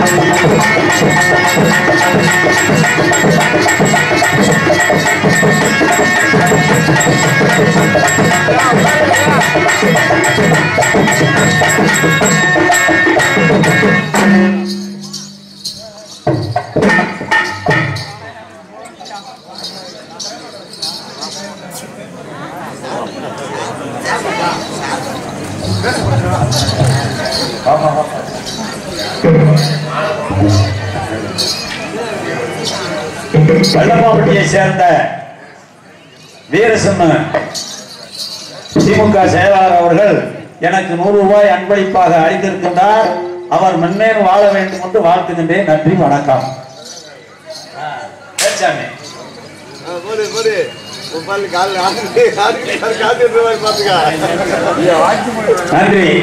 வெள்ளப்பாப்பட்டியை சேர்ந்த வீரசிம்ம திமுக செயலாளர் அவர்கள் எனக்கு நூறு ரூபாய் அன்பளிப்பாக அளித்திருக்கின்றார் அவர் மென்மேலும் வாழ வேண்டும் என்று வாழ்த்துகின்றேன் நன்றி வணக்கம் ஆ, பேச்சாமி. போடு போடு உன் பல்லு கால் ஆடு ஆடு காத்து ரூபாய் பாத்துக்கா நன்றி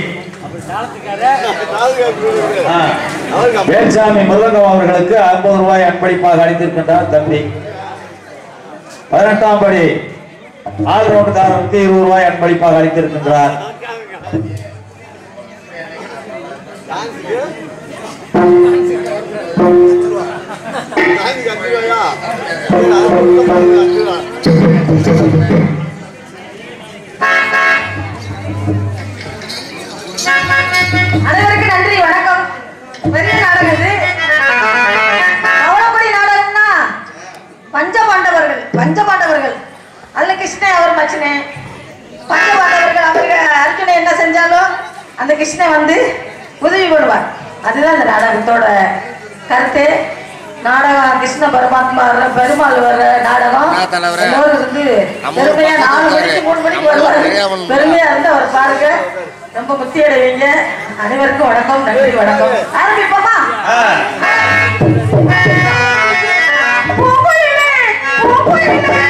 ஆ, அவருக்கு வேல்சாமி முருகன் அவர்களுக்கு ஐம்பது ரூபாய் அன்பளிப்பாக அளித்திருக்கின்றார் தம்பி பதினெட்டாம் படி ஆல்ரவுண்டுக்காரருக்கு இருபது ரூபாய் அன்பளிப்பாக அளித்திருக்கின்றார் நாளைக்கு அஞ்சு ரூபாயா அஞ்சு ரூபா அனைவருக்கும் நன்றி வணக்கம் பெரிய நாடகம் இது அவலப்படி நாடகம்னா பஞ்சபாண்டவர்கள் பஞ்சபாண்டவர்கள் அதுல கிருஷ்ணன் அவர் மச்சனே பஞ்சபாண்டவர்கள் அவர்கள் அர்ஜுனன் என்ன செஞ்சாலும் அந்த கிருஷ்ணன் வந்து உதவி பண்ணுவார் அதுதான் அந்த நாடகத்தோட கருத்து நாடகம் கிருஷ்ண பரமாத்மா வர்ற பெருமாள் வர்ற நாடகம் நான் தலைவரே. எல்லோரும் வந்து நம்ம ஊர் பெருமையா நாலு பக்கத்து மணிக்கு மூணு மணிக்கு நம்ம வருவாரு தெரியாமல் பெருமையா இருந்து அவர் பாருங்க ரொம்ப முத்தி அடைவீங்க அனைவருக்கும் வணக்கம் நன்றி வணக்கம் ஆரம்பிப்போமா ஆ, பூங்குயிலே, பூங்குயிலே.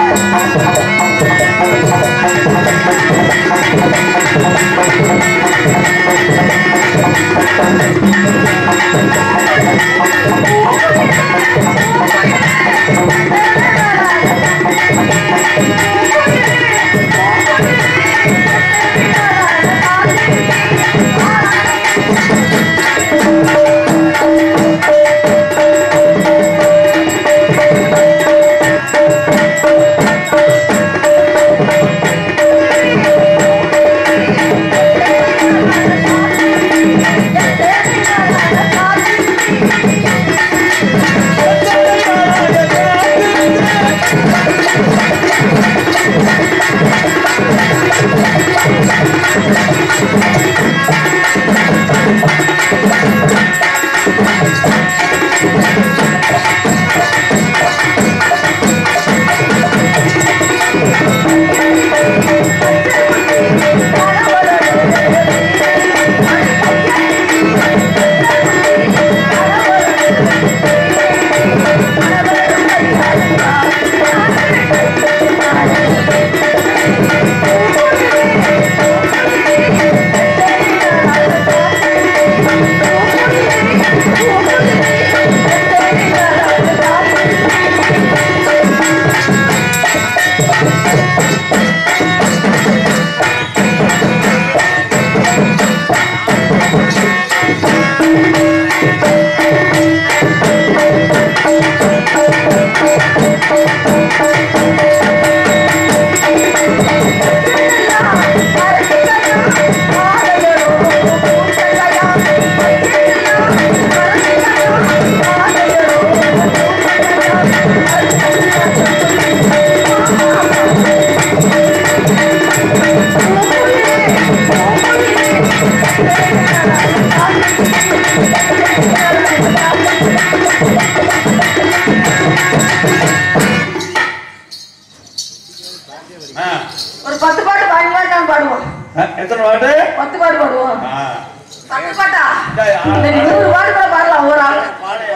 ஆ. ஒரு பத்து பாட்டு பாடினா தான் பாடுவோம் ஆ, எத்தனை பாட்டு பத்து பாட்டு பாடுவோம் ஆ. பத்து பாட்டா இந்த, ஆ, இந்த நூறு பாட்டு கூட பாடலாம் ஒரு ஆள்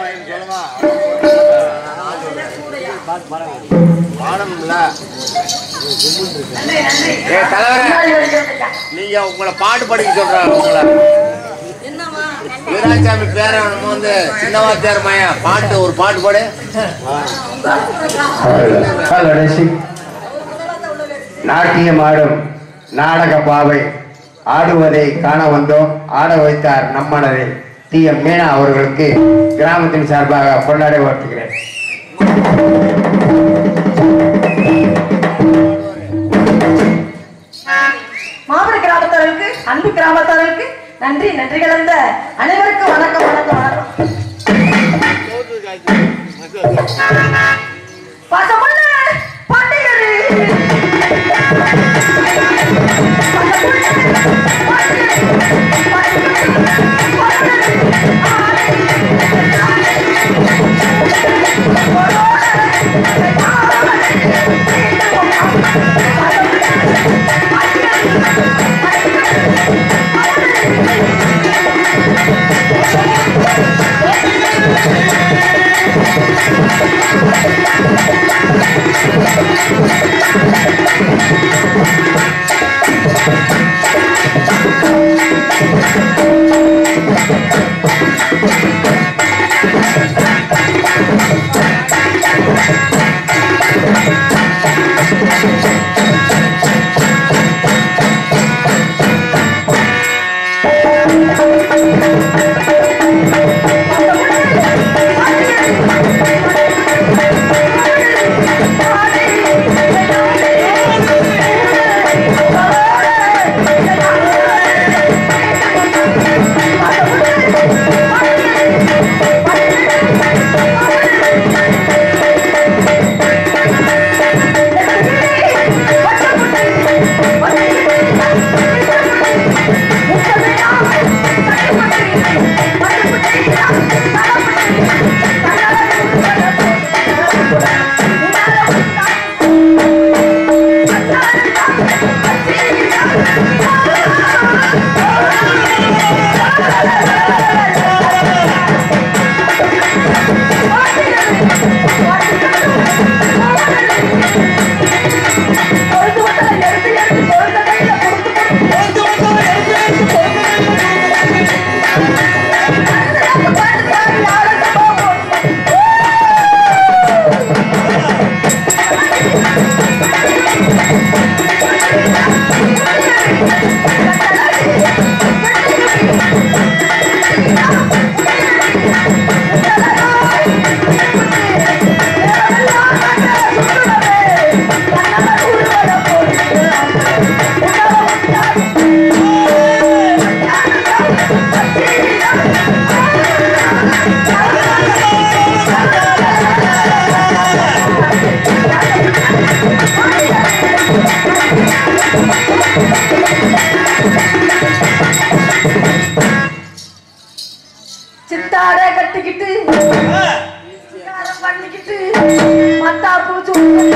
பாடணும்ல நன்றி நன்றி ஏ, தலைவரே. முன்னாடி வரைக்கும் வந்துட்டா. நீங்க உங்களை பாட்டு படிக்க சொல்றாங்க உங்களை வீராசாமி பேரன் நம்ம வந்து சின்ன வாத்தியார் மையம் பாட்டு ஒரு பாட்டு பாடு கடைசி நாட்டியம் ஆடும் நாடக பாவை ஆடுவதை காண வந்தோம் ஆட வைத்தார் நம்மனதை டி எம் மீனா அவர்களுக்கு கிராமத்தின் சார்பாக கொண்டாட வாழ்த்துகிறேன் மாவட்ட கிராமத்தாருக்கு அன்பு கிராமத்தாருக்கு நன்றி நன்றி கலந்த அனைவருக்கும் வணக்கம் வணக்கம் வணக்கம் பசமுள்ள பாண்டியரே சித்தாட கட்டிக்கிட்டு சிங்காரம் பண்ணிக்கிட்டு மத்தா பூச்சு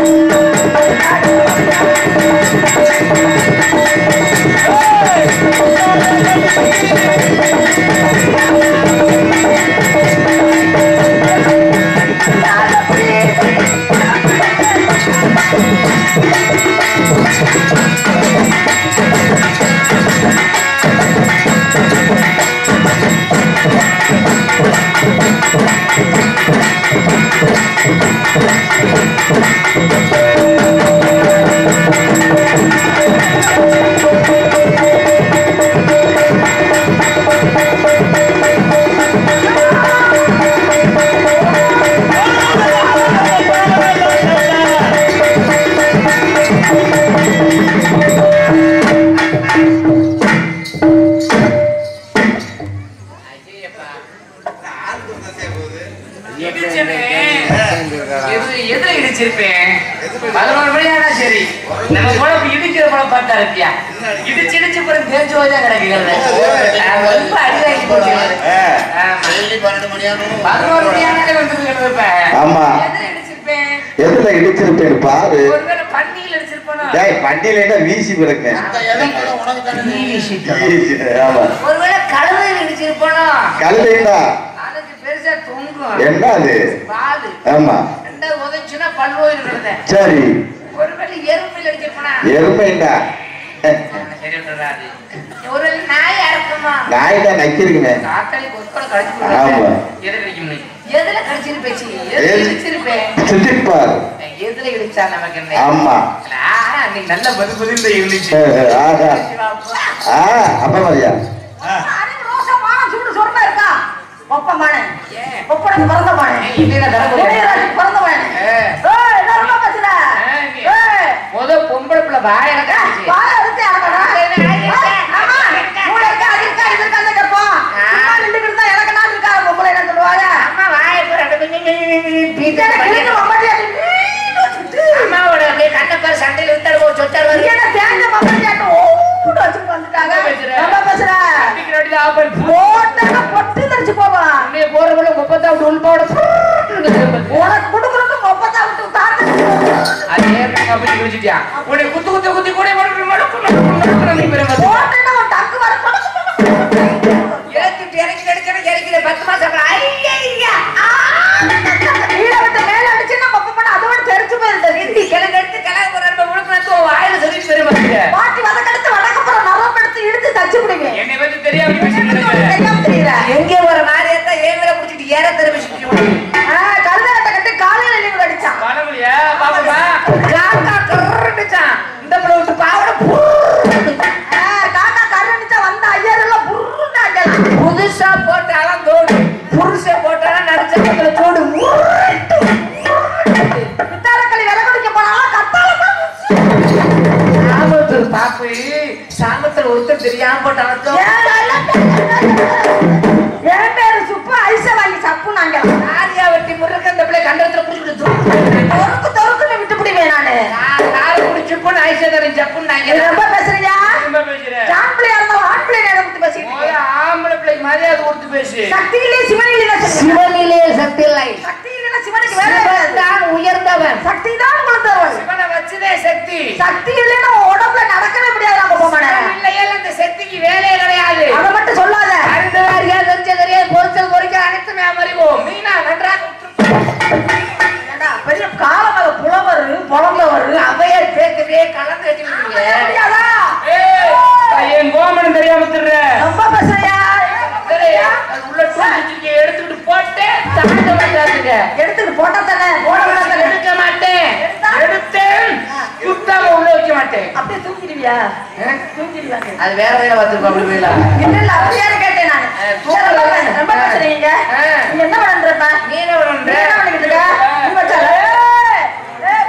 எது- எதுல இடிச்சிருப்பேன் பதினோரு மணி ஆனா சரி நம்ம குழம்பு இடிக்கிற குழம்பு பார்த்தா இருப்பியா இடிச்சு இடிச்சு பிறகு தேஞ்சு போதா கிடக்குறது நான் ரொம்ப அடி வாங்கி போச்சு பதினோரு மணி ஆனாலே வந்துருக்கிறது இப்ப ஆமா. எதுல இடிச்சிருப்பேன் எதுல இடிச்சிருப்பேன் பாரு ஒருவேளை பன்னியில் இடிச்சிருப்போனா டேய் பண்டியில வீசி பிறக்கேன் ஆமா ஒருவேளை கழுதையில் இடிச்சிருப்போனா கல்லைடா அதுக்கு பெருசா தொங்கும் என்ன அது பாலு ஆமா ரெண்டாவது உதச்சுன்னா பல்வோயில் இருக்கிறத சரி ஒருவேளை எறும்பில் அடிச்சிருப்போனா எருமைண்டா சரி வராது ஒரு நாயா இருக்குமா நாய் தான் நக்கிருக்குமே காத்தாடி கொத்தோட கடிச்சு ஆமா. போடுறது. எதுல கடிக்கும் நீ? எதுல கடிச்சிருப்பேச்சு எதுல எது? இடிச்சிருப்பேன் சுத்திப்பார் எதுல இடிச்சா நமக்கு என்ன ஆமா ஆனா அன்னைக்கு நல்ல பதில் பதில் இருந்துச்சு ஆஹா ஆ அப்ப மாதிரியா ரோசமான சூடு சொரணா இருக்கா ஒப்பமானே ஏன்? ஒப்பனுக்கு பிறந்த மானே ஏய், இல்லைன்னா தர முடியாது. உதயராஜுக்கு பிறந்த மானே ஏ. ஏய் என்ன ரொம்ப பேசுற ஏ, நீ- ஏய் முத பொம்பளை பிள்ளை வாய எனக்கு வாய அறுத்து இறக்கணும். ஏய், ஆமா. மூளை இருக்கா, அது இருக்கா, இது இருக்கான்னு கேட்போம். சும்மா நின்னுக்கிட்டு இருந்தா எனக்கு நாள் இருக்கா, பொம்பளை என்ன சொல்லுவாங்க? அம்மா வாய போற இத்தனை கிழிஞ்ச மம்பட்டி அப்படி வீணு வச்சுக்கிட்டு, அம்மாவோட அப்படியே கண்ணை பாரு சண்டையில விட்டாரு ஒரு சொத்தாரு இங்க என்ன தேஞ்ச மம்பட்டி ஆட்டம் ஓடு வச்சுட்டு வந்துட்டாங்க. என்ன பேசுற? ரொம்ப பேசுற. போட்டேன்னா பொட்டு தெரிச்சு போவான். போறவள முப்பத்தா அப்படி உள்பாவோட உனக்கு கொடுக்கறது முப்பத்தா விட்டு தாத்தா. அது ஏற்கனவே அப்படி குடிச்சிட்டியா உன்னை குத்து குத்து குத்தி கூட மடக்கு மடக்கு மடக்கு மடக்கு நீ பெரிய மதி போட்டேன்னா உன் டக்கு வர ஏத்திட்டு இறக்கி எடுக்கிற இறக்கிற பத்து மாசம் அப்புறம் ஐயா ஐயா கீழே விட்டு மேல அடிச்சுன்னா மொப்ப பண்ண அதோட தெரிச்சு போயிருந்தது இந்தி கிழங்கு எடுத்து கிழங்கு போற முழுக்க வாயில சொல்லிட்டு பெரிய மதிக்க பாட்டி வதக்கெடுத்து வடக்கப்புறம் நரம் எடுத்து இழுத்து தச்சு பிடிங்க என்னை பத்தி தெரியாம பேசிட்டு தெரியாம தெரியல எங்கே வர மாதிரி இருந்தா ஏன் மேல பிடிச்சிட்டு ஏற தெரிவிச்சுட்டு கழுதகட்டை கட்டி காலையில லீவு அடிச்சான் காணமுடியா பாப்பா காக்கா கருண்டுச்சான் இந்த பிள்ளை விட்டு பாவட ஆ, காக்கா கருணிச்சா வந்த ஐயர் எல்லாம் புருன்னு அடிக்கலாம். புதுசா போட்டாலும் தோடு புருஷ போட்டாலும் நடிச்ச தோடு பித்தாளக்களி விலை குடிக்க போனாலும் கத்தால தான் சாமத்தூர் பாப்பு சாமத்துல ஒருத்தர் தெரியாம போட்டாலும் ஏன் எல்லாம் என் பேரு சுப்பு ஐச வாங்கி சப்பு நாங்க ஆரியா வெட்டி முருக்க அந்த பிள்ளை கண்டத்துல குடிச்சிட்டு தொறுக்கு தொறுக்குன்னு விட்டு பிடிவேன் நானு காரை குடிச்சு போன ஐசதரன் ஜப்புன்னு இது நாங்க ரொம்ப பேசுறீங்க ரொம்ப பேசுறேன் ஜான் பிள்ளையா இருந்தாலும் ஆண் பிள்ளைய நடந்து பேசிட்டு முதல்ல இருக்கீங்க. ஆம்பளை பிள்ளைக்கு மரியாதை கொடுத்து பேசு சக்தியிலே சிவனிலே சிவனிலே சக்தி இல்லை சக்தி இல்லைன்னா சிவனுக்கு வேலை கிடையாது. தான் உயர்ந்தவன் சக்தி தான் கொடுத்தவன் சிவனை வச்சுதே சக்தி சக்தி இல்லைன்னா உன் உடம்புல நடக்கவே முடியாது நம்ம போமானே இல்லையே இந்த சக்திக்கு வேலையே கிடையாது அதை மட்டும் சொல்லாத அறிந்தது அறியாது தெரிஞ்சது அறியாது பொறுத்தல் பொறிக்க அனைத்துமே அறிவோம் மீனா நன்றாக ஏண்டா, பெரிய காலமல புலவர் புலந்தவர் அவையார் பேக்கவே கலந்து வச்சுருக்கீங்க முடியாதா? என் கோமனம் தெரியாம திருற ரொம்ப பேசுறியா உள்ள டூ எடுத்துட்டு போட்டு தாண்ட மாட்டாதுங்க எடுத்துட்டு போட்டா தானே போட வேணாம் தானே எடுக்க மாட்டேன் எடுத்தேன் சுத்தாம உள்ள வைக்க மாட்டேன் அப்படியே தூக்கிடுவியா ஆ? தூக்கிடுவியா அது வேற வேற பார்த்துருக்கோம் அப்படி போயிடலாம் இல்ல இல்ல அப்படியாரு கேட்டேன் நானு ஆ, சரி, ரொம்ப பேசு- ரொம்ப பேசுறீங்க ஆ. நீ என்ன பண்றப்ப நீ என்ன பண்ணுற? நீ என்ன பண்ணிக்கிட்டு இருக்க? நீ வச்சால? ஏய், ஏய்,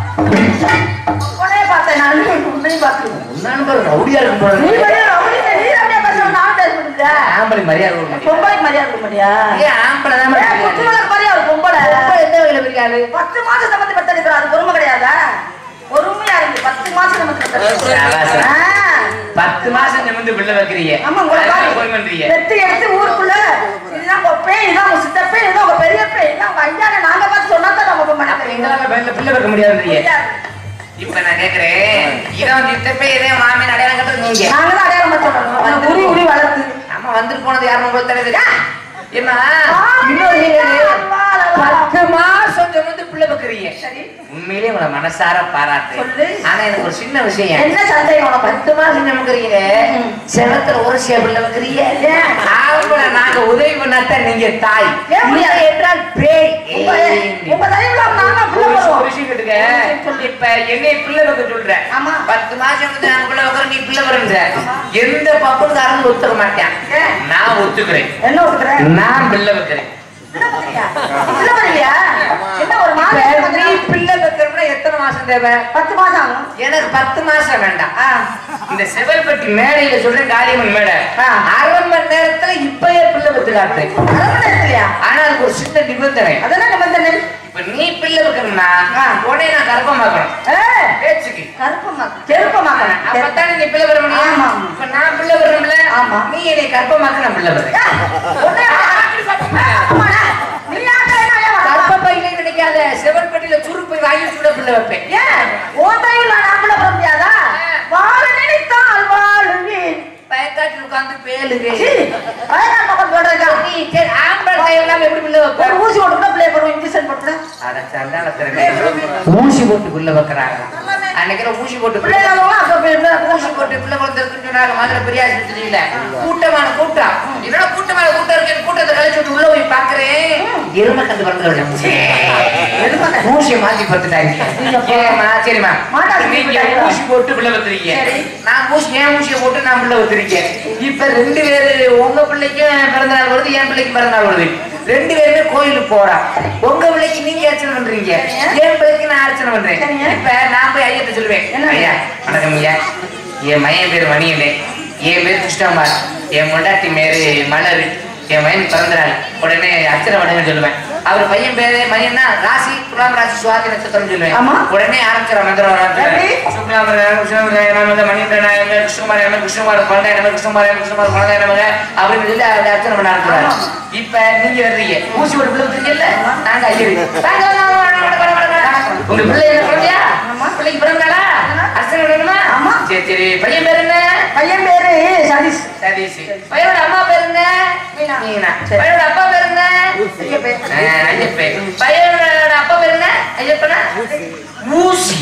உன்னைய பார்த்தேன் நான் உன்னையும் பார்த்தேன் நண்பர் ரவுடியா இருக்கும் போல நீ இருக்கு. வழியா ரவுடி, நீ அப்படியே பேசுற நான் பேச முடியுதா ஆம்பளை மரியாதை கொடுக்க மாட்டேன். பொம்பளைக்கு மரியாதை கொடுக்க மாட்டியா ஏன் ஆம்பளை தான் ஏன் மரியாதை? குத்து விளக்கு மாதிரியா ஒரு பொம்பளை ரொம்ப எந்த வகையில பிரிக்காது? பத்து மாசம் சமத்து பெத்தெடுக்கிற அது பொறுமை கிடையாதா பொறுமையா இருந்து பத்து மாசம் சமத்து சபாஷ். பெத்தெடுக்கிற பத்து மாசம் நிமிந்து பிள்ளை வைக்கிறீங்க ஆமா உங்களை அதனால பாரு. போய் பண்றீங்க வெட்டி எடுத்து ஊருக்குள்ள இதுதான் உங்க பே இதான் உங்க சித்தப்பே இதான் உங்க பெரியப்பே இதான் உங்க ஐயானை நாங்க பார்த்து சொன்னா தான் நம்ம போக அப்ப மாட்டேன் எங்களால பிள்ளை பிள்ளை வைக்க முடியாதுன்றீங்க இப்ப நான் கேக்குறேன் இதான் சித்தப்பே இதே மாமி அடையாளம் கட்டுறது நீங்க நாங்க தான் அடையாளம் பார்த்து சொல்லணும் உன்னை உரி உரி வளர்த்து அம்மா வந்துட்டு போனது யாரும் உங்களுக்கு தெரியுது ஏமா ஆ, இன்னொரு கேள்வி. அல்லா, அல்லா. பத்து மாசம் சுமந்து பிள்ளை வைக்கிறீங்க சரி உண்மையிலேயே உங்களை மனசார பாராட்டு சொல்லு. ஆனா எனக்கு ஒரு சின்ன விஷயம் என்ன சந்தேகம் உனக்கு பத்து மாசம் நமக்குறீங்க செவத்துல ஒரு சேபிள் வைக்கிறீங்க ஆம்பளை நாங்க உதவி பண்ணாதான் நீங்க தாய் ஏன் முடியாது? இல்லை என்றால் பேய் உங்க உங்க தயவுல நாங்க பிள்ளை ஒரு விஷயம் வருவோம் ஒரு விஷயம் கேட்டுக்க. இப்ப என்னை பிள்ளை வைக்க சொல்ற ஆமா. பத்து மாசம் வந்து நாங்க பிள்ளை வைக்கிறோம் நீ பிள்ளை வருன்ற எந்த பப்புக்காரனும் ஒத்துக்க மாட்டேன் ஏன்? நான் ஒத்துக்கிறேன் என்ன ஒத்துக்கிற நான் பிள்ளை வைக்கிறேன் என்ன பண்ணுறியா? பிள்ளை பண்ணுறியா? என்ன ஒரு இப்ப மாதம் நீ பண்ணுறியா? பிள்ளை வைக்கிறோம்னா எத்தனை மாசம் தேவை பத்து மாசம் ஆகும் எனக்கு பத்து மாசம் வேண்டாம் ஆ. இந்த செவல்பட்டி மேடையில சொல்றேன் காளியம்மன் மேடை ஆ. அரை மணி நேரத்துல இப்பயே பிள்ளை பத்து காட்டுறேன் அரை மணி நேரத்துலயா? ஆனா அதுக்கு ஒரு சின்ன நிபந்தனை அதென்ன நிபந்தனை? இப்ப நீ பிள்ளை வைக்கணும்னா ஆ. உடனே நான் கர்ப்பமாக்கணும் ஏய், பேச்சுக்கு கருப்பமாக்கு, கெருப்பமாக்கணும். அப்பத்தானே நீ பிள்ளை வர முடியும் ஆமா. இப்ப நான் பிள்ளை வரணும்ல ஆமா. நீ என்னை கர்ப்பமாக்க நான் பிள்ளை வரேன் உன்னை ஆமாடா. நீ யார்கிட்ட என்ன ஏன் வர? கர்ப்பப்பையிலே நினைக்காத செவல்பட்டியில சுருப்பை வாங்கி சுட பிள்ளை வைப்பேன் ஏன்? உன் தயவுல நான் பிள்ளை பெற முடியாதா? வாழ நினைத்தால் வாழுவேன். பயக்காட்டில் உட்கார்ந்து பேலுவே சீ, வயதான பக்கம் சொல்றேக்கா. நீ சரி, ஆம்பளை கை இல்லாம எப்படி பிள்ளை ஒரு வைப்ப ஊசி போட்டுக்கூட பிள்ளைய போடுவோம், இன்ஜெக்ஷன் போட்டுக்கூட. அட சண்டால திறமை. ஊசி போட்டு பிள்ளை வைக்கிறாங்க அன்னைக்கு ஊசி போட்டு பிள்ளை பிள்ளை இல்லாதவங்க அப்ப பிள்ளை- பிள்ளை- ஊசி போட்டு பிள்ளை குழந்தைன்னு சொன்னாங்க மதுரை பெரிய ஆஸ்பத்திரியில கூட்டமான கூட்டம் என்னடா கூட்டமான கூட்டம் இருக்கு கூட்டத்தை கழிச்சு விட்டு உள்ள போய் பாக்குறேன் எருமை கண்டு பிறந்து ஊசியை மாத்தி பத்துட்டாங்க ஏமா சரிம்மா மாட்டா நீங்க சொல்லிட்டாங்களா? ஊசி போட்டு பிள்ளை பத்துறீங்க சரி. நான் ஊசி ஏன் ஊசியை போட்டு நான் பிள்ளை பத்துருக்கேன் இப்ப ரெண்டு பேரு உங்க பிள்ளைக்கும் பிறந்த நாள் வருது என் பிள்ளைக்கு பிறந்த நாள் வருது ரெண்டு பேருமே கோயிலுக்கு போறோம் உங்க பிள்ளைக்கு நீங்க அர்ச்சனை பண்றீங்க என் பிள்ளைக்கு நான் அர்ச்சனை பண்றேன் சரிங்க. இப்ப நான் போய் ஐயத்தை சொல்லுவேன் என்ன? ஐயா வணக்கம் ஐயா என் மையன் பேர் மணியனே என் பேர் கிருஷ்ணகுமார் என் முண்டாட்டி பேரு மலர் என் மயன் பிறந்தநாள் உடனே அர்ச்சனை பண்ணுங்க சொல்லுவேன் அவர் பையன் பேரு மணியன்னா ராசி துலாம் ராசி சுவாதி நட்சத்திரம் சொல்லுவேன் ஆமா. உடனே ஆரம்பிச்சிட மந்திரம் எப்படி? சுக்லாமராய கிருஷ்ணமராய நமக மணிகண்டனாய நமக கிருஷ்ணகுமார் நமக கிருஷ்ணகுமார் குழந்தை நமக கிருஷ்ணகுமார் நமக கிருஷ்ணகுமார் குழந்தை நமக அப்படின்னு சொல்லி அவர் அர்ச்சனை பண்ண ஆரம்பிச்சாரு இப்ப நீங்க வர்றீங்க ஊசி ஒரு பிள்ளை வச்சிருக்கீங்கல்ல நாங்க ஐயரு வாங்க, வாங்க, வாங்க, வாங்க, வாங்க, வாங்க, வாங்க. உங்க பிள்ளை என்ன குழந்தையா பிள்ளைக்கு பிறந்தாளா அர்ச்சனை பண்ணணுமா ஆமா. சரி சரி பையன் பேர் என்ன பையன் பேரு சதீஷ் சதீஷ் பையனோட அம்மா பேர் என்ன மீனா. மீனா சரி. பையனோட அப்பா பேர் என்ன ஐயப்பன். ஆ, ஐயப்பன் பையனோட அப்பா பேர் என்ன ஐயப்பனா ஊசி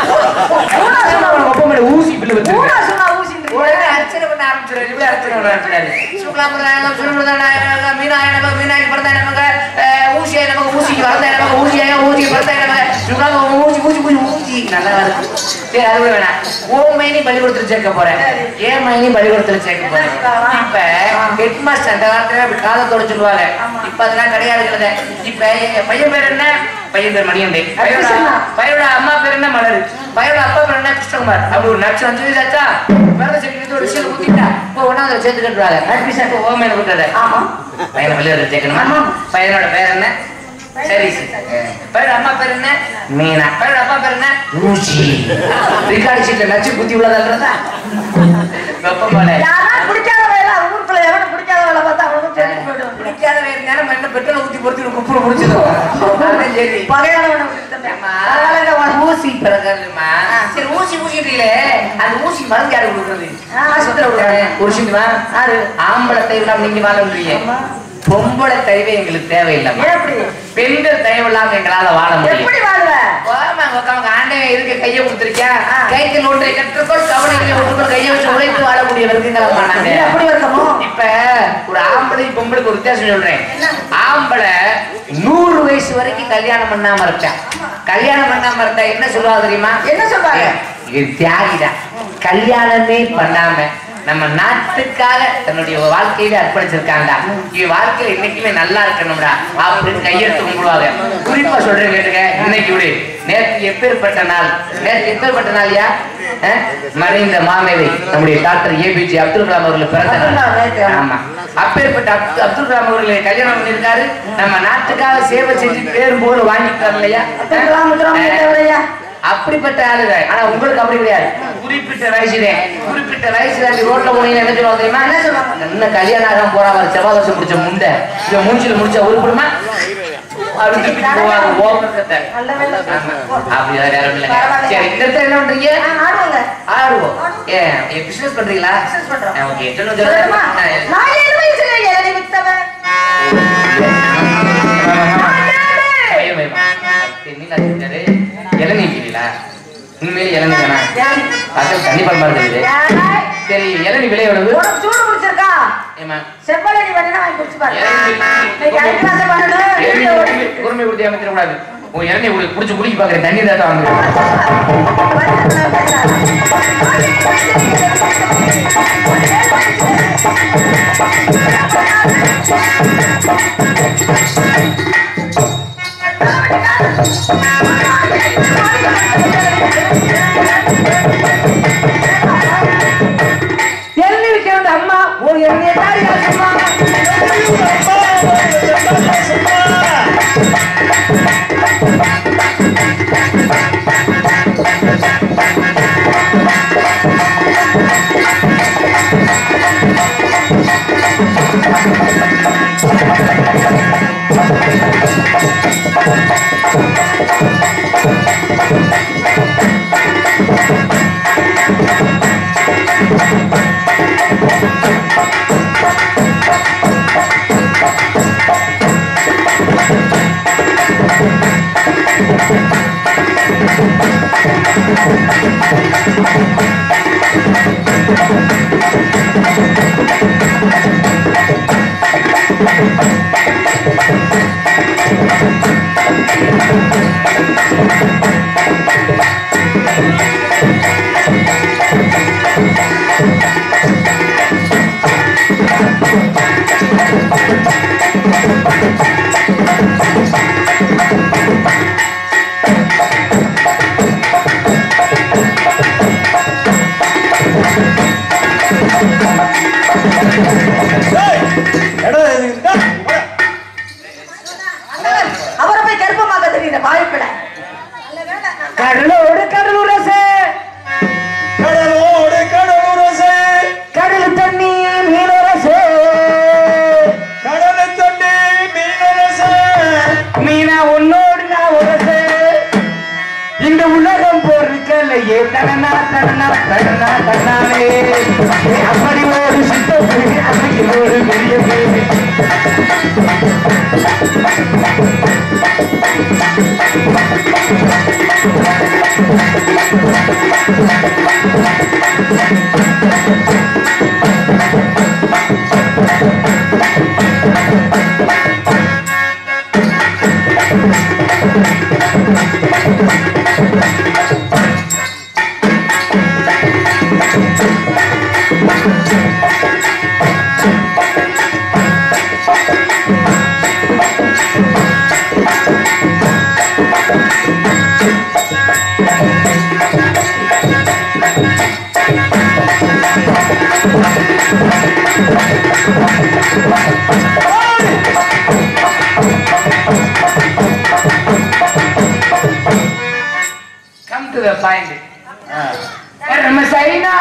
ஊனா சொன்னா அப்பா மேல ஊசி பிள்ளை வச்சிருக்க ஊனா சொன்னா ஊசின்னு உடனே அர்ச்சனை பண்ண ஆரம்பிச்சிடாரு இப்படி அர்ச்சனை பண்ண ஆரம்பிச்சிடாரு சுக்லாம்பரநாயகம் சுரமுதநாயகம் மீனாய நமக மீனாய்க்கு பிறந்தாய நமக ஊசியாய் நமக ஊசிக்கு வளர்ந்தாய நமக ஊசியாய ஊசிக்கு பிறந்தாய நமக சுக்லாம்ப ஊசி ஊசி ஊசி ஊசி நல்லா இருக்கு சரி அது கூட வேணாம் ஓ மைனி பள்ளிக்கூடத்துல சேர்க்க போறேன் ஏன் மைனி பள்ளிக்கூடத்துல சேர்க்க போறேன் இப்ப ஹெட் மாஸ்டர் அந்த காலத்துல அப்படி காலத்தோட சொல்லுவாங்க இப்ப அதெல்லாம் கிடையாது கிடையாது இப்ப எங்க பையன் பேர் என்ன பையன் பேர் மணியண்டே பையனோட பையனோட அம்மா பேர் என்ன மலர் பையனோட அப்பா பேர் என்ன கிருஷ்ணகுமார் அப்படி ஒரு நட்சம் அஞ்சு வயசாச்சா பிறந்த செடிக்கு ஒரு விஷயம் ஊத்திட்டா இப்போ ஒன்னாவது சேர்த்து கட்டுவாங்க அட்மிஷன் இப்போ ஓமையில விட்டுறது ஆமா பையனை வெளியே சேர்க்கணுமா ஆமா. பையனோட பேர் என்ன சரி பையனோட அம்மா பேர் என்ன மீனா பையனோட அப்பா பேர் என்ன ஊசி ரிகார்டு சீட்ல நச்சு குத்தி உள்ளதா வெப்ப போல யாரா பிடிக்காத வேலை ஊருக்குள்ள எவனும் பிடிக்காத வேலை பார்த்தா அவனுக்கும் தெரிஞ்சு போயிடுவான் பிடிக்காத வேறு நேரம் மண்ணை பெட்ரோல் ஊத்தி பொறுத்து குப்புற முடிச்சிடும் அதான் சரி பகையானவனை விட்டுட்டேன். ஏம்மா, அதனால உனக்கு ஊசி பிறகுமா சரி ஊசி ஊசிட்டீங்களே அந்த ஊசி மருந்து யாரு கொடுக்குறது ஆ, ஆஸ்பத்திரியில கொடுக்குறாங்க. ஒரு சிந்துமா யாரு? ஆம்பளை தைவெல்லாம் நீங்க வாழன்றீங்க ஆமா. பொம்பளை தைவே எங்களுக்கு தேவையில்லை ஏன் அப்படி பெண்கள் தயவு இல்லாம எங்களால வாழ முடியும் எப்படி வாழ்வ ஓரமா உட்காந்து ஆண்டவன் இருக்க கையை கொடுத்துருக்கேன் கைத்தில் ஒன்றை கற்றுக்கொள் கவலைகளை ஒன்றுக்கொள் கையை வச்சு உழைத்து வாழக்கூடிய வருங்கங்களா நீ எப்படி இருக்கமோ இப்ப ஒரு ஆம்பளை பொம்பளைக்கு ஒரு வித்தியாசம் சொல்றேன் ஆம்பளை நூறு வயசு வரைக்கும் கல்யாணம் பண்ணாம இருப்பேன் கல்யாணம் பண்ணாம இருந்தா என்ன சொல்லுவா தெரியுமா என்ன சொல்றாங்க? இது தியாகிதான் கல்யாணமே பண்ணாம நம்ம நாட்டுக்காக தன்னுடைய வாழ்க்கையில அர்ப்பணிச்சிருக்காண்டா இவன் வாழ்க்கையில இன்னைக்குமே நல்லா இருக்கணும்டா அப்படின்னு கையெழுத்து கும்பிடுவாங்க குறிப்பா சொல்றேன் கேட்டுக்க இன்னைக்கு விடு நேற்று எப்பேற்பட்ட நாள் நேற்று எப்பேற்பட்ட நாள்யா அஹ்? மறைந்த மாமேதை நம்முடைய டாக்டர் ஏபிஜே அப்துல் கலாம் அவர்கள் பிறந்த அப்துல் கலாம், right. நாள் ஆமா அப்பேற்பட்ட அப்து- அப்துல் கலாம் அவர்களை கல்யாணம் பண்ணியிருக்காரு நம்ம நாட்டுக்காக சேவை செஞ்சு பேரும் போல வாங்கிட்டார் இல்லையா அப்துல் கலாம், அப்துல் கலாம் தேவரையா? அப்படிப்பட்ட ஆளுங்க ஆனா உங்களுக்கு அப்படி கிடையாது குறிப்பிட்ட வயசுலே குறிப்பிட்ட வயசுல அந்த ரோட்ல போனீங்க என்ன சொல்லுவாங்க தெரியுமா என்ன சொல்லுவாங்க? இன்னும் கல்யாணம் ஆகாம போறா ஒரு செவ்வாய் வருஷம் முடிச்ச முண்டை இத மூஞ்சில முடிச்சா உருப்படுமா அப்படி தூக்கிட்டு போவாங்க ஓப்பத்தை நல்ல வேலை. அப்படி வேற யாரும் இல்லைங்க பரவாயில்ல. சரி இந்த இடத்துல என்ன பண்றீங்க ஆ, ஆடுவாங்க ஆடுவோம் ஏன் பிசினஸ் பண்றீங்களா Business பண்றோம். ஓகே சொல்லுங்க சொல்லட்டுமா? சொல்லுங்க நான் ஏழு வயசுல இளநீ வித்தவன். நான் ஏழு. பையன் பையன் தென்னில செஞ்சாரு இளநீ விக்கிறீங்களா உண்மையிலே இளநீ தானா ஏய், அசல் தண்ணி பழமா இருக்குது ஏய், சரி இளநீ விலை எவ்வளவு உனக்கு சூடு பிடிச்சிருக்கா ஏமா செவ்வழி வேணா வாங்கி குடிச்சு பாரு இளநீ இன்னைக்கு ஐந்து மாசம் பண்ணணும் இளநீ வீட்டுல ஓடி. குடுமி- குடுமி கொடுத்து ஏமாத்திடக்கூடாது உன் இளநீ குடி குடிச்சு குடிக்க பாக்குறேன் தண்ணி தான் வாங்குறேன் எண்ணி விற்க வந்த அம்மா ஓ எண்ணெய் தாரி அம்மா ஆ இல்லையே தகனா தகனா தகனா தகனாலே ஏ, அப்படி ஒரு சித்தப்பு அப்படி ஒரு பெரிய பேரு கம் டு த பாயிண்ட் நம்ம சைனா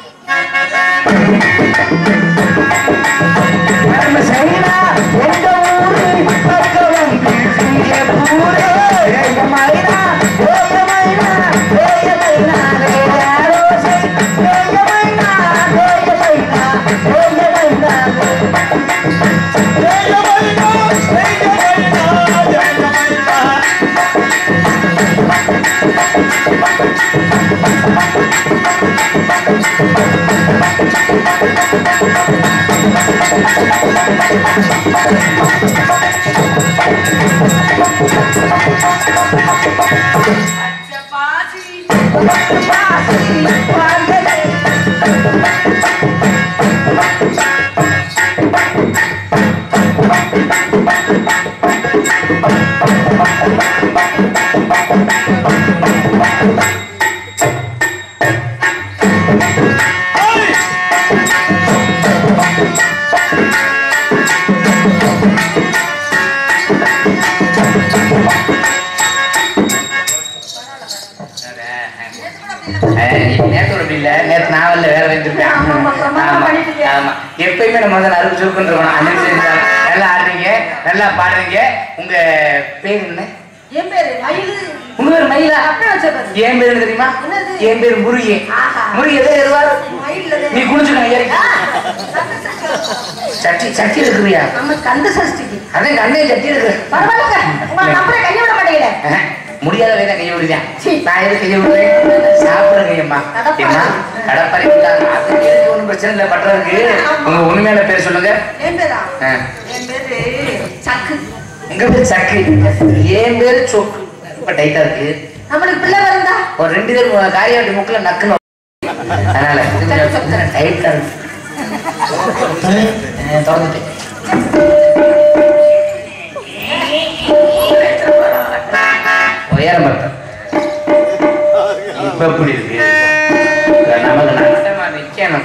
நம்ம சைனா எங்க ஊரு பக்கம் வந்து சிங்கப்பூரு ஏக மைனா ஏக மைனா ஏக மைனா ஏக ரோசை ஏக மைனா ஏக மைனா ஏக மைனா நேற்று அப்படி இல்ல நேற்று நாவல்ல வேற வச்சிருப்பேன் ஆமா, ஆமா, பிரமாதமா ஆமா பண்ணிட்டீங்க. ஆமா எப்பயுமே நம்ம வந்து அறுபது சுருக்குன்னு இருக்கணும் அந்த விஷயம் தான். நல்லா ஆடுறீங்க நல்லா பாடுறீங்க உங்க பேர் என்ன என் பேரு மயிலு உங்க பேர் மயிலா அப்படியே வச்ச பேரு என் பேர் என்ன தெரியுமா என்னது? என் பேர் முருகே ஆஹா. முருகே எதை ஏறுவார் மயில்ல நீ குளிச்சுக்கணும் ஏறி சட்டி சட்டி இருக்குறியா நம்ம கந்த சஷ்டிக்கு அதான் கண்ணே சட்டி இருக்கு பரவாயில்ல உங்களை நம்பரை கைய விட மாட்டேங்கிறேன் ஆஹ், முடியாத வேலை கையை விடுதேன் சீ. நான் எது கையை விடுறேன் சாப்பிடுங்க ஐயம்மா கடப்பாறை. ஏம்மா கடப்பாறை ஒன்றும் பிரச்சனை இல்லை பண்றதுக்கு உங்க உண்மையான பேர் சொல்லுங்க என் பேரா ஆ. என் பேரு சக்கு உங்க பேர் சக்கு என் பேரு சொக்கு இப்ப டைட்டா இருக்கு நம்மளுக்கு பிள்ளை பிறந்தா ஒரு ரெண்டு பேரும் காரியாட்டி முக்குல நக்குன்னு அதனால டைட்டா இருக்கு ஆ, திறந்துட்டேன் உயரம் பார்த்தேன் இப்ப எப்படி இருக்கு நமக்கு நட்டமா நிக்கணும்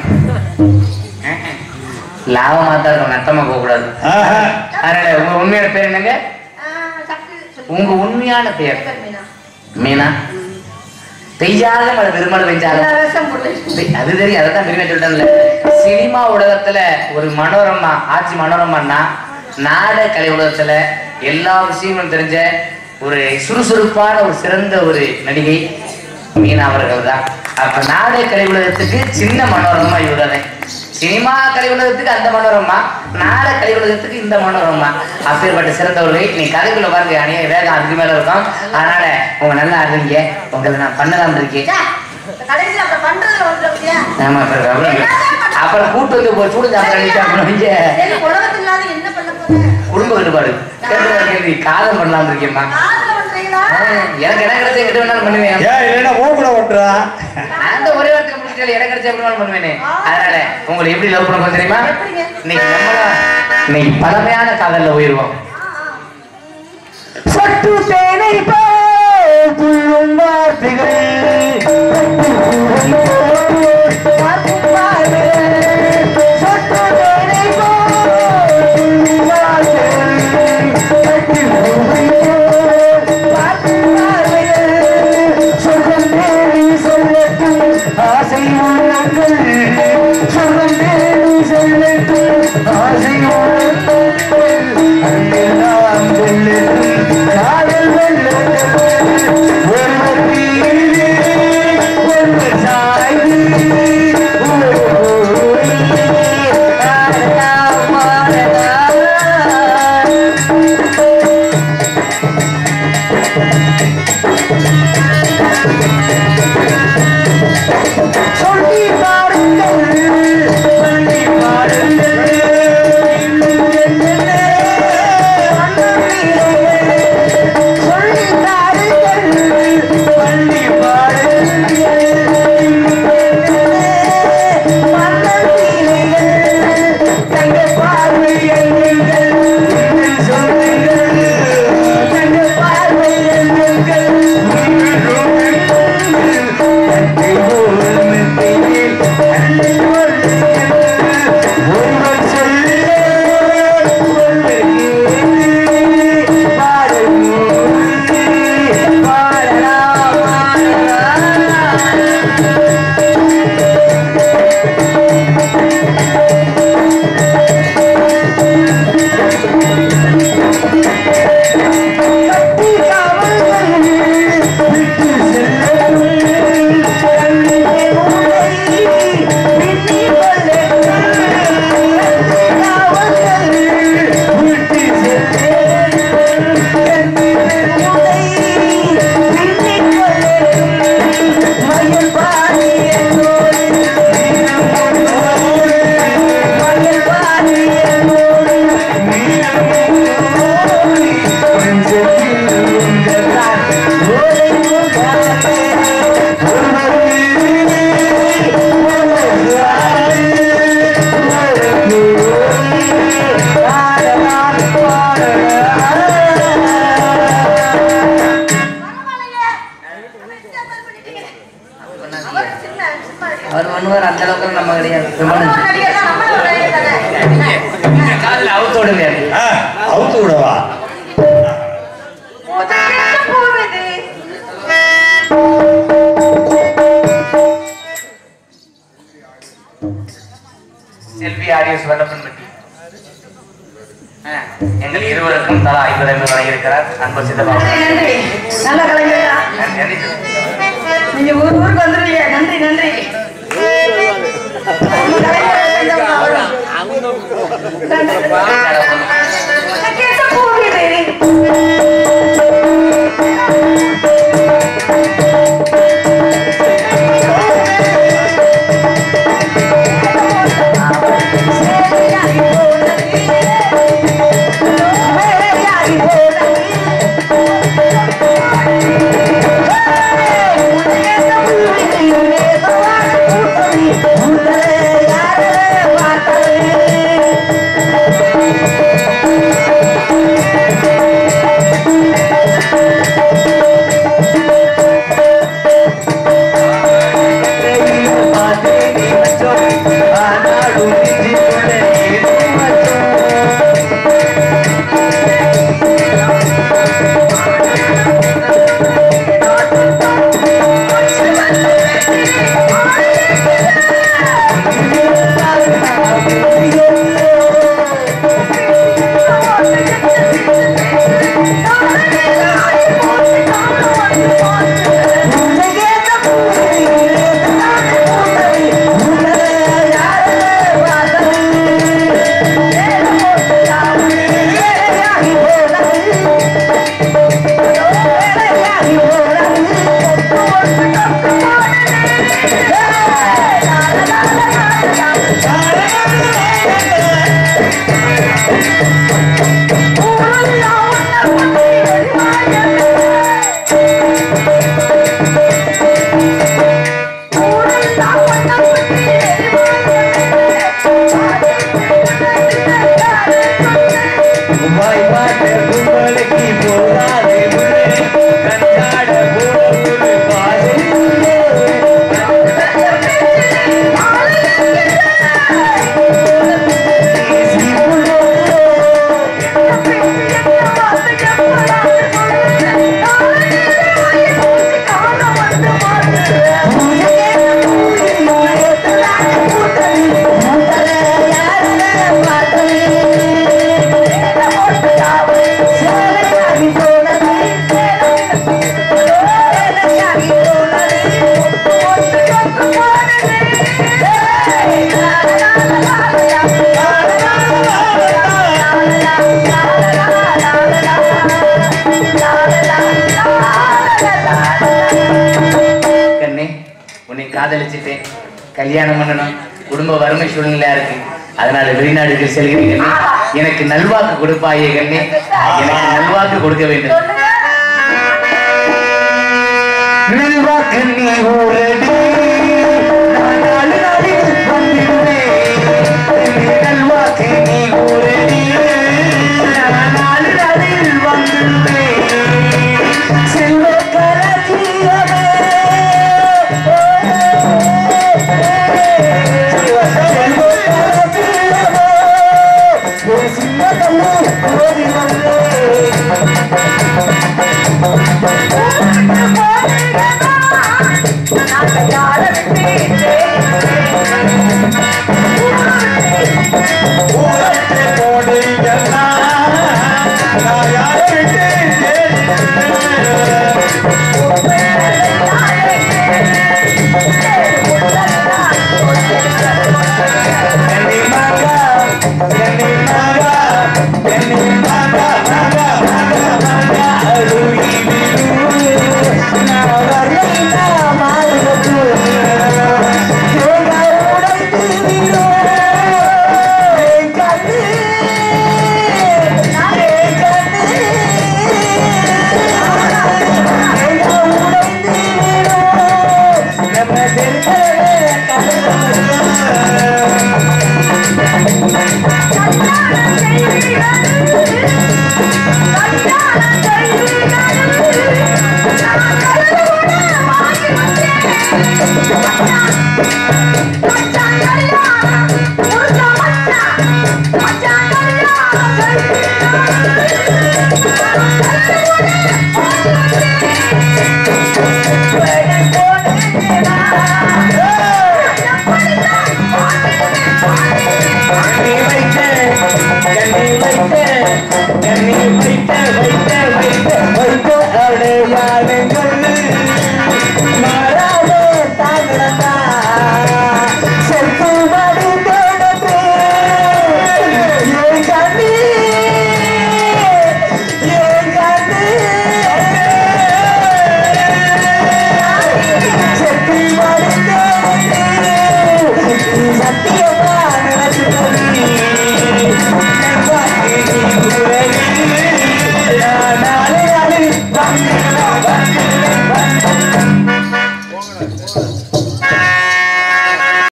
லாபமா தான் இருக்கும் நட்டமா போக கூடாது ஆஹா. அதனால உங்க உண்மையான பேர் என்னங்க ஆ, சக்கு சொல்லு. உங்க உண்மையான பேர் என் பேர் மீனா. மீனா பெய்யாத மழை பெருமழை பெஞ்சாலும் எல்லா வேஷம் போட்டு டேய், அது தெரியும் அதை தான் பெருமையா சொல்லிட்டேன்ல சினிமா உலகத்துல ஒரு மனோரமா ஆட்சி மனோரமான்னா நாடக கலை உலகத்துல எல்லா விஷயங்களும் தெரிஞ்ச ஒரு சுறுசுறுப்பான ஒரு சிறந்த ஒரு நடிகை மீனா அவர்கள் தான் அப்ப நாடக கலை உலகத்துக்கு சின்ன மனோரமா இவரே சினிமா கலை உலகத்துக்கு அந்த மனோரமா நாடக கலை உலகத்துக்கு இந்த மனோரமா அப்பேற்பட்ட சிறந்தவர்கள் நீ கதைக்குள்ள பாருங்க அணிய வேகம் அதுக்கு மேல இருக்கும் அதனால உங்க நல்லா ஆடுறீங்க உங்களை நான் பண்ணலாம் இருக்கேன் ச்சே, கடைசியில அப்புறம் பண்றதுல வந்து அப்படியா? ஆமா அப்புறம் அப்புறம் அப்புறம் கூட்டு வந்து போ- சூடு சாப்பிட அப்புறம் இங்க சரி, உலகத்துல இல்லாத என்ன பண்ண போற? குடும்ப கட்டுப்பாடு கேட்டு கேள்வி காதல் பண்ணலாம் இருக்கேம்மா காதுல பண்றீங்களா? எனக்கு இடம் கிடைச்சா எட்டு வேணாலும் பண்ணுவேன் ஏன் இல்லைன்னா ஓ கூட ஓட்டுறா அந்த ஒரே வார்த்தை முடிச்சுட்டு இடம் கிடைச்சா எப்படி வேணாலும் பண்ணுவேனே அதனால உங்களை எப்படி லவ் பண்ண போறோம் தெரியுமா எப்படிங்க? இன்னைக்கு நம்மள இன்னைக்கு பழமையான காதல்ல உயிர்வோம் சட்டு தேனை போல் துள்ளும் வார்த்தைகள் பட்டு பூவை போல் பார்க்கும் பார்வைகள். சட்டு தேனை போல் துள்ளும் வார்த்தைகள் பட்டு பூவை போல் பார்க்கும் பார்வைகள். சொர்க்கம் தேடி சொல்லட்டும் ஆசை உள்ளங்கள் சொர்க்கம் தேடி சொல்லட்டும் ஆசை உள்ளங்கள் அன்பே அவனும் ஒரு நடிகர் தான், நம்மளும் ஒரு நடிகர் தானே. காலில் அவுத்தோடுங்க ஆ, அவுத்து விடவா முதல்ல போவது. செல்வி ஆரியஸ் வல்லப்பன்பட்டி ஆ, எங்கள் இருவருக்கும் தலா ஐம்பது ஐம்பது வழங்கியிருக்கிறார் அன்பு சித்தப்பா நன்றி, நன்றி. நல்ல கலைஞரா. நன்றி நீங்க ஊர் ஊருக்கு வந்துருவீங்க நன்றி நன்றி உங்க கலைஞரை செஞ்சவங்க அவரும். நன்றி. உனக்கு என்ன போகுது? கண்ணே உன்னை காதலிச்சிட்டேன் கல்யாணம் பண்ணணும் குடும்ப வறுமை சூழ்நிலையா இருக்கு அதனால வெளிநாடுக்கு செல்கிறீங்க எனக்கு நல்வாக்கு கொடுப்பாயே கண்ணே எனக்கு நல்வாக்கு கொடுக்க வேண்டும் சொல்லுங்க நல்வாக்கு நீ ஊரடி